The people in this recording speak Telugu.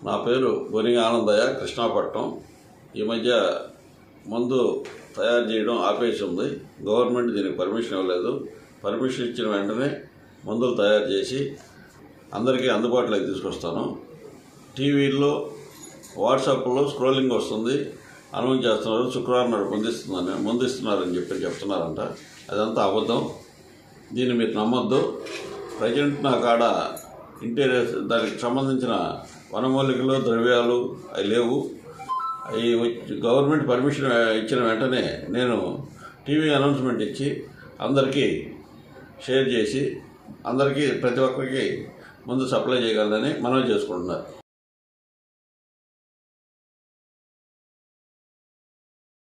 నా పేరు బొనిగ ఆనందయ్య కృష్ణాపట్నం ఈ మధ్య మందు తయారు చేయడం ఆపేసి ఉంది గవర్నమెంట్ దీనికి పర్మిషన్ ఇవ్వలేదు పర్మిషన్ ఇచ్చిన వెంటనే మందులు తయారు చేసి అందరికీ అందుబాటులోకి తీసుకొస్తాను టీవీల్లో వాట్సాప్లో స్క్రోలింగ్ వస్తుంది అనౌన్స్ చేస్తున్నారు శుక్రవారం నాడు పొందిస్తుందని ముందిస్తున్నారని చెప్పి చెప్తున్నారంట అదంతా అబద్ధం దీన్ని మీరు నమ్మొద్దు ప్రజెంట్ నా కాడ ఇంటీరియర్ దానికి సంబంధించిన వనమూలికలు ద్రవ్యాలు అవి లేవు అవి వచ్చి- గవర్నమెంట్ పర్మిషన్ ఇచ్చిన వెంటనే నేను టీవీ అనౌన్స్మెంట్ ఇచ్చి అందరికీ షేర్ చేసి అందరికీ ప్రతి ఒక్కరికి ముందు సప్లై చేయగలనని మనవి చేసుకుంటున్నారు